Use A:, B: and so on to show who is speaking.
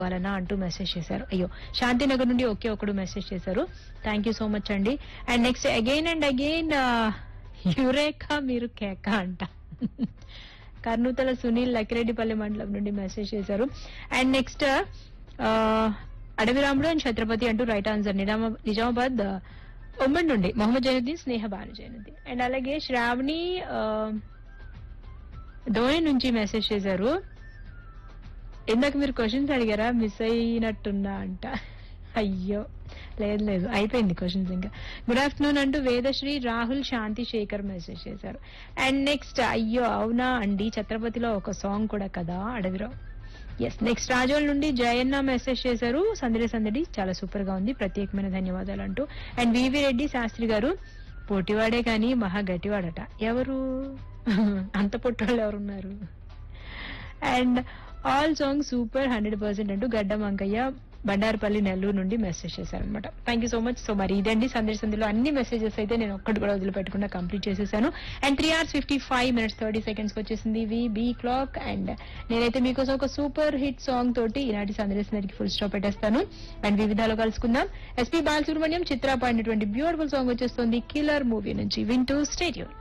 A: వాళ్ళనా అంటూ మెసేజ్ చేశారు అయ్యో శాంతినగర్ నుండి ఒకే ఒకడు మెసేజ్ చేశారు థ్యాంక్ యూ సో మచ్ అండి and next again and again eureka మీరు కేక అంట కర్నూతల సునీల్ లక్కిరెడ్డిపల్లి మండలం నుండి మెసేజ్ చేశారు and next Adavi Ramudu and Chhatrapati అంటూ రైట్ ఆన్సర్ నిజామా- నిజామాబాద్ ఆ, ఉమ్మడి నుండి మొహమ్మద్ జైనుద్దీన్ స్నేహ భాను జైనుద్దీన్ అండ్ అలాగే శ్రావణి ఆ, ధోని నుంచి మెసేజ్ చేశారు ఇందాక మీరు క్వశ్చన్స్ అడిగారా మిస్ అయినట్టున్నా అంట అయ్యో లేదు లేదు అయిపోయింది క్వశ్చన్స్ ఇంకా గుడ్ ఆఫ్టర్నూన్ అంటూ వేదశ్రీ రాహుల్ శాంతి శేఖర్ మెసేజ్ చేశారు అండ్ నెక్స్ట్ అయ్యో అవునా అండి ఛత్రపతిలో ఒక సాంగ్ కూడా కదా అడవిరావు ఎస్ నెక్స్ట్ రాజోల్ నుండి జయన్న మెసేజ్ చేశారు సందడి సందడి చాలా సూపర్ గా ఉంది ప్రత్యేకమైన ధన్యవాదాలు అంటూ అండ్ వివి రెడ్డి శాస్త్రి గారు పోటీవాడే కానీ మహా గట్టివాడట ఎవరు అంత పొట్టోళ్ళు ఎవరున్నారు and all song super hundred percent అంటూ గడ్డం అంకయ్య బండారపల్లి నెల్లూరు నుండి మెసేజ్ చేశారనమాట thank you so much so మరి ఇదండి సందేశ సంధిలో అన్ని మెసేజెస్ అయితే నేను ఒక్కటి కూడా వదిలిపెట్టకుండా కంప్లీట్ చేసేసాను and three hours fifty five minutes thirty seconds వచ్చేసింది వి బీ క్లాక్ అండ్ నేనైతే మీకోసం ఒక సూపర్ హిట్ సాంగ్ తోటి ఈనాటి సందేశ సంధికి ఫుల్ స్టాప్ పెట్టేస్తాను అండ్ వివిధాలు కలుసుకుందాం ఎస్పీ బాలసుబ్రహ్మణ్యం చిత్ర పాడినటువంటి బ్యూటిఫుల్ సాంగ్ వచ్చేస్తుంది కిల్లర్ మూవీ నుంచి వింటూ స్టేడియం